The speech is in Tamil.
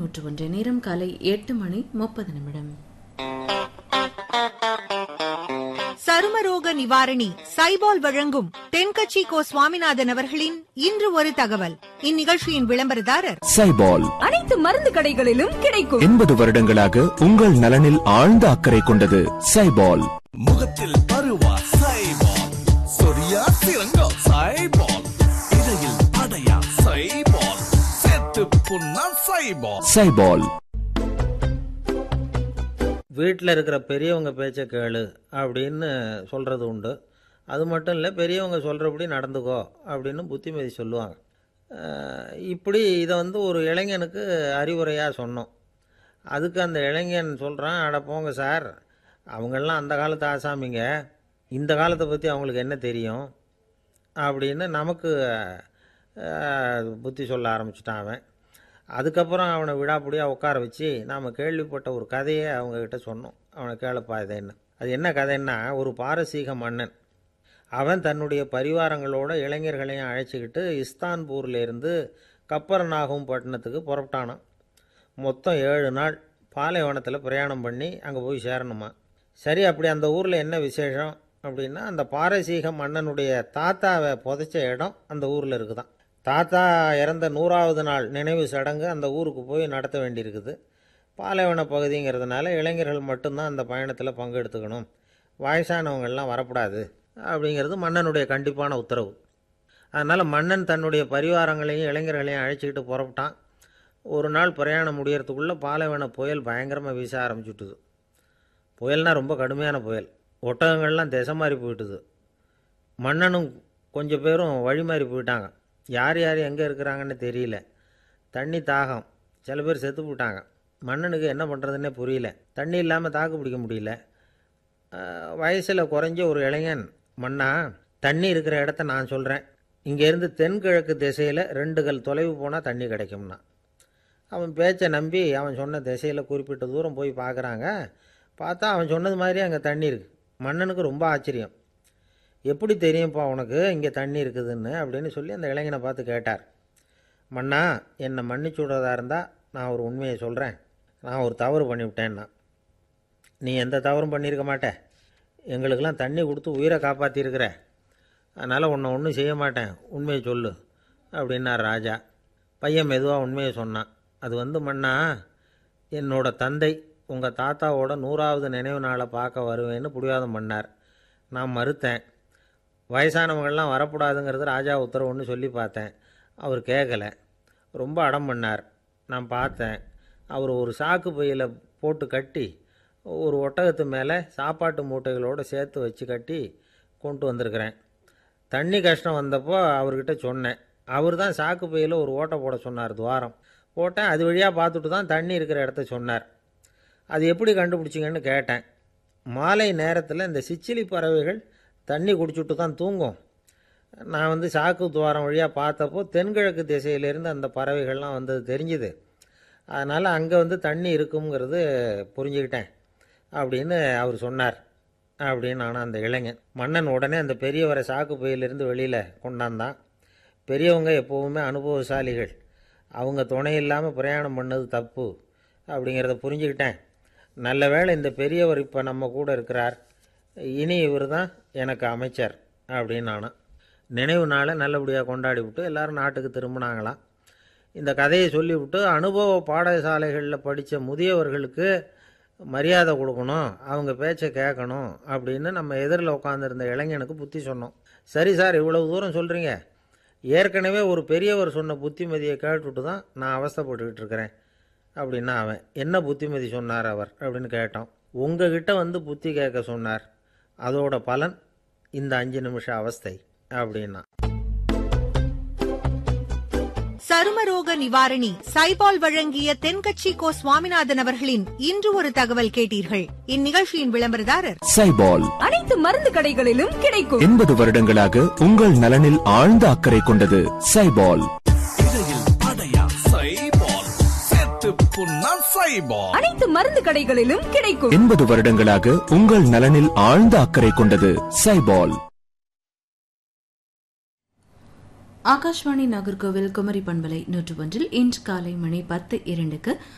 நூற்று ஒன்று நேரம் காலை எட்டு மணி முப்பது நிமிடம் சருமரோக நிவாரணி சைபால் வழங்கும் தென்கட்சி கோ சுவாமிநாதன் அவர்களின் இன்று ஒரு தகவல் இந்நிகழ்ச்சியின் விளம்பரதாரர் சைபால் அனைத்து மருந்து கடைகளிலும் கிடைக்கும் எண்பது வருடங்களாக உங்கள் நலனில் ஆழ்ந்த அக்கறை கொண்டது சைபால் முகத்தில் பருவா சைபால் சொரியா சிறங்கா சைபால் இடையில் அடையா சைபால் செத்து புண்ணா சைபால் சைபால் வீட்டில் இருக்கிற பெரியவங்க பேச்சை கேளு அப்படின்னு சொல்கிறது உண்டு அது மட்டும் இல்லை பெரியவங்க சொல்கிறபடி நடந்துக்கோ அப்படின்னு புத்திமதி சொல்லுவாங்க அஹ் இப்படி இதை வந்து ஒரு இளைஞனுக்கு அறிவுரையாக சொன்னோம் அதுக்கு அந்த இளைஞன் சொல்கிறான் அட போங்க சார் அவங்கெல்லாம் அந்த காலத்து ஆசாமிங்க இந்த காலத்தை பற்றி அவங்களுக்கு என்ன தெரியும் அப்படின்னு நமக்கு அஹ், புத்தி சொல்ல ஆரம்பிச்சிட்டான் அவன் அதுக்கப்புறம் அவனை விடாப்புடியாக உட்கார வச்சு நாம் கேள்விப்பட்ட ஒரு கதையை அவங்கக்கிட்ட சொன்னோம் அவனை கேளப்பா இது என்ன அது என்ன கதைன்னா ஒரு பாரசீக மன்னன் அவன் தன்னுடைய பரிவாரங்களோட இளைஞர்களையும் அழைச்சிக்கிட்டு இஸ்தான்பூர்ல இருந்து கப்பரநாகும் பட்டணத்துக்கு புறப்பட்டானான் மொத்தம் ஏழு நாள் பாலைவனத்தில் பிரயாணம் பண்ணி அங்கே போய் சேரணுமா சரி அப்படி அந்த ஊரில் என்ன விசேஷம் அப்படின்னா அந்த பாரசீக மன்னனுடைய தாத்தாவை புதைச்ச இடம் அந்த ஊரில் இருக்குதாம் தாத்தா இறந்த நூறாவது நாள் நினைவு சடங்கு அந்த ஊருக்கு போய் நடத்த வேண்டியிருக்குது பாலைவன பகுதிங்கிறதுனால இளைஞர்கள் மட்டும்தான் அந்த பயணத்தில் பங்கெடுத்துக்கணும் வயசானவங்கள்லாம் வரக்கூடாது அப்படிங்கிறது மன்னனுடைய கண்டிப்பான உத்தரவு அதனால் மன்னன் தன்னுடைய பரிவாரங்களையும் இளைஞர்களையும் அழைச்சிக்கிட்டு புறப்பட்டான் ஒரு நாள் பிரயாணம் முடியறதுக்குள்ளே பாலைவன புயல் பயங்கரமாக வீச ஆரம்பிச்சுட்டுது புயல்னா ரொம்ப கடுமையான புயல் ஒட்டகங்கள்லாம் திசை மாறி போயிட்டுது மன்னனும் கொஞ்சம் பேரும் வழி மாறி போயிட்டாங்க யார் யார் எங்கே இருக்கிறாங்கன்னு தெரியல தண்ணி தாகம் சில பேர் செத்து போயிட்டாங்க மன்னனுக்கு என்ன பண்ணுறதுன்னே புரியல தண்ணி இல்லாமல் தாக்கு பிடிக்க முடியல வயசில் குறைஞ்ச ஒரு இளைஞன் மன்னா தண்ணி இருக்கிற இடத்த நான் சொல்கிறேன் இங்கேருந்து தென்கிழக்கு திசையில் ரெண்டு கல் தொலைவு போனால் தண்ணி கிடைக்கும்னா அவன் பேச்சை நம்பி அவன் சொன்ன திசையில் குறிப்பிட்ட தூரம் போய் பார்க்குறாங்க பார்த்தா அவன் சொன்னது மாதிரி அங்கே தண்ணி இருக்குது மன்னனுக்கு ரொம்ப ஆச்சரியம் எப்படி தெரியும்ப்பா உனக்கு இங்கே தண்ணி இருக்குதுன்னு அப்படின்னு சொல்லி அந்த இளைஞனை பார்த்து கேட்டார் மன்னா என்னை மன்னிச்சு விடுறதா இருந்தால் நான் ஒரு உண்மையை சொல்கிறேன் நான் ஒரு தவறு பண்ணிவிட்டேன்னா நீ எந்த தவறும் பண்ணியிருக்க மாட்டே எங்களுக்கெல்லாம் தண்ணி கொடுத்து உயிரை காப்பாற்றிருக்கிற அதனால் உன்னை ஒன்றும் செய்ய மாட்டேன் உண்மையை சொல்லு அப்படின்னார் ராஜா பையன் மெதுவாக உண்மையை சொன்னான் அது வந்து மன்னா என்னோட தந்தை உங்கள் தாத்தாவோட நூறாவது நினைவு நாளை பார்க்க வருவேன்னு புடிவாதம் பண்ணார் நான் மறுத்தேன் வயசானவங்கள்லாம் வரக்கூடாதுங்கிறது ராஜா உத்தரவுன்னு சொல்லி பார்த்தேன் அவர் கேட்கல ரொம்ப அடம் பண்ணார் நான் பார்த்தேன் அவர் ஒரு சாக்கு பையில் போட்டு கட்டி ஒரு ஒட்டகத்து மேலே சாப்பாட்டு மூட்டைகளோடு சேர்த்து வச்சு கட்டி கொண்டு வந்திருக்கிறேன் தண்ணி கஷ்டம் வந்தப்போ அவர்கிட்ட சொன்னேன் அவர் தான் சாக்கு பையில் ஒரு ஓட்டை போட சொன்னார் துவாரம் போட்டேன் அது வழியாக பார்த்துட்டு தான் தண்ணி இருக்கிற இடத்த சொன்னார் அது எப்படி கண்டுபிடிச்சிங்கன்னு கேட்டேன் மாலை நேரத்தில் இந்த சிச்சிலி பறவைகள் தண்ணி குடிச்சுட்டு தான் தூங்கும் நான் வந்து சாக்கு துவாரம் வழியாக பார்த்தப்போ தென்கிழக்கு திசையிலேருந்து அந்த பறவைகள்லாம் வந்தது தெரிஞ்சுது அதனால் அங்கே வந்து தண்ணி இருக்குங்கிறது புரிஞ்சுக்கிட்டேன் அப்படின்னு அவர் சொன்னார் அப்படின்னு ஆனால் அந்த இளைஞன் மன்னன் உடனே அந்த பெரியவரை சாக்கு பையிலிருந்து வெளியில் கொண்டாந்தான் பெரியவங்க எப்போவுமே அனுபவசாலிகள் அவங்க துணை இல்லாமல் பிரயாணம் பண்ணது தப்பு அப்படிங்கிறத புரிஞ்சுக்கிட்டேன் நல்ல வேளை இந்த பெரியவர் இப்போ நம்ம கூட இருக்கிறார் இனி இவர் தான் எனக்கு அமைச்சர் அப்படின்னு நானும் நினைவு நாளை நல்லபடியாக கொண்டாடி விட்டு எல்லாரும் நாட்டுக்கு திரும்பினாங்களாம் இந்த கதையை சொல்லிவிட்டு அனுபவ பாடசாலைகளில் படித்த முதியவர்களுக்கு மரியாதை கொடுக்கணும் அவங்க பேச்சை கேட்கணும் அப்படின்னு நம்ம எதிரில் உட்காந்துருந்த இளைஞனுக்கு புத்தி சொன்னோம் சரி சார் இவ்வளவு தூரம் சொல்கிறீங்க ஏற்கனவே ஒரு பெரியவர் சொன்ன புத்திமதியை கேட்டுட்டு தான் நான் அவஸ்தைப்பட்டுக்கிட்டு இருக்கிறேன் அப்படின்னா அவன் என்ன புத்திமதி சொன்னார் அவர் அப்படின்னு கேட்டோம் உங்ககிட்ட வந்து புத்தி கேட்க சொன்னார் அதோட பலன் இந்த அஞ்சு நிமிஷம் அவஸ்தை அப்படின்னா சருமரோக நிவாரணி சைபால் வழங்கிய தென்கட்சி கோ சுவாமிநாதன் அவர்களின் இன்று ஒரு தகவல் கேட்டீர்கள் இந்நிகழ்ச்சியின் விளம்பரதாரர் சைபால் அனைத்து மருந்து கடைகளிலும் கிடைக்கும் எண்பது வருடங்களாக உங்கள் நலனில் ஆழ்ந்த அக்கறை கொண்டது சைபால் இடையில் அடையா சைபால் செத்து புண்ணா சைபால் அனைத்து மருந்து கடைகளிலும் கிடைக்கும் எண்பது வருடங்களாக உங்கள் நலனில் ஆழ்ந்த அக்கறை கொண்டது சைபால் ஆகாஷ்வாணி நாகர்கோவில் குமரி பண்பலை நூற்று ஒன்றில் இன்று காலை மணி பத்து இரண்டுக்கு